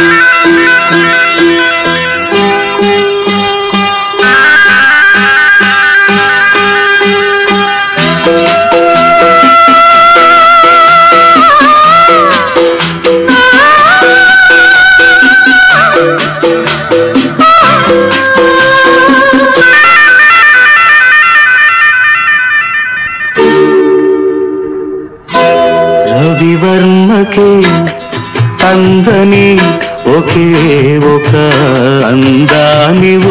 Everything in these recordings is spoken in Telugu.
రవివర్మకే అందని ఒకే ఒక అందానివు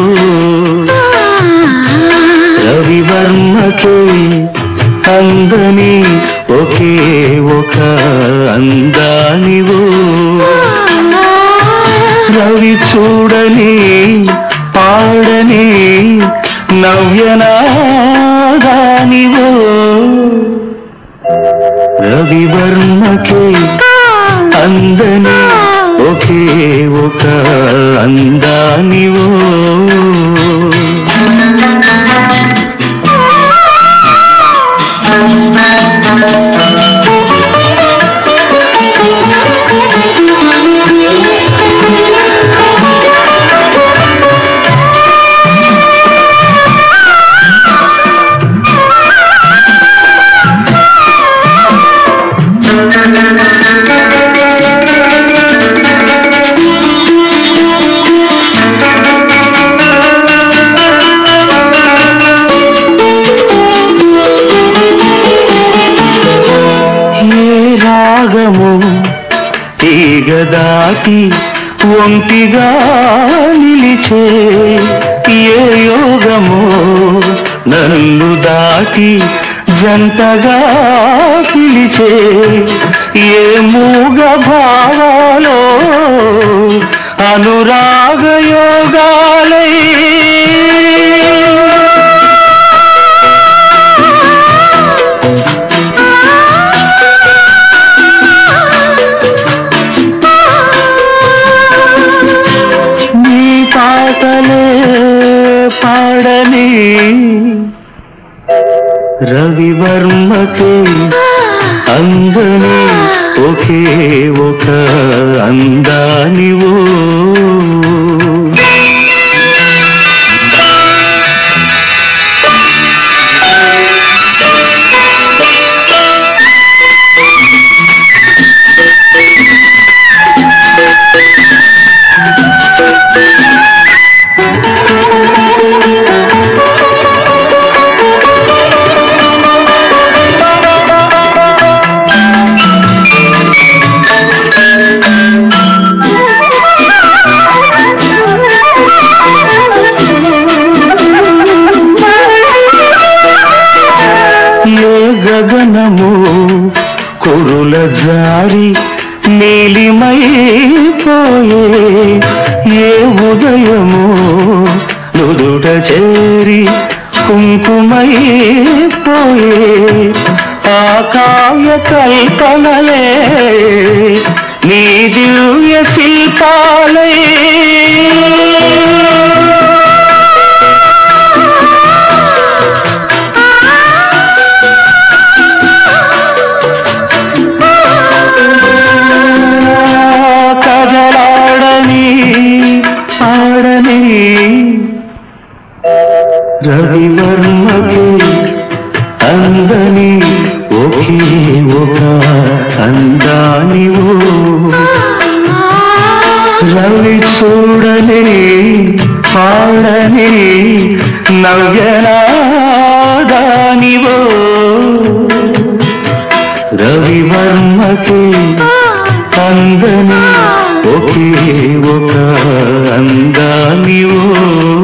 రవివర్మకే అందని ఒకే ఒక అందానివు రవి చూడని పాడని నవ్యనాదానివో రవివర్మకే అందని ఒకే ఒక అందానివో ఏ రాగము తీగ దాటి ఒంటిగా నిలిచే ఏ యోగమో నన్ను దాటి జంటగా పిలిచే ఏ మూగ భావాలో అనురాగ యోగాలై నీ పాటలే పాడని రవివర్మకే అందని ఒకే ఒక అందానివో ఏ గగనము కురుల జారి నీలిమైపోయే ఏ ఉదయము నుదుట చేరి కుంకుమైపోయే ఆ కావ్య కల్పనలే నీ దివ్య శిల్పాలే కదలాడని ఆడని రవివర్మకి అందని ఒకే ఒక అందానివో రవి చూడని పాడని నవ్యనాదానివో రవివర్మకి అందని ఒకే ఒక అందానివో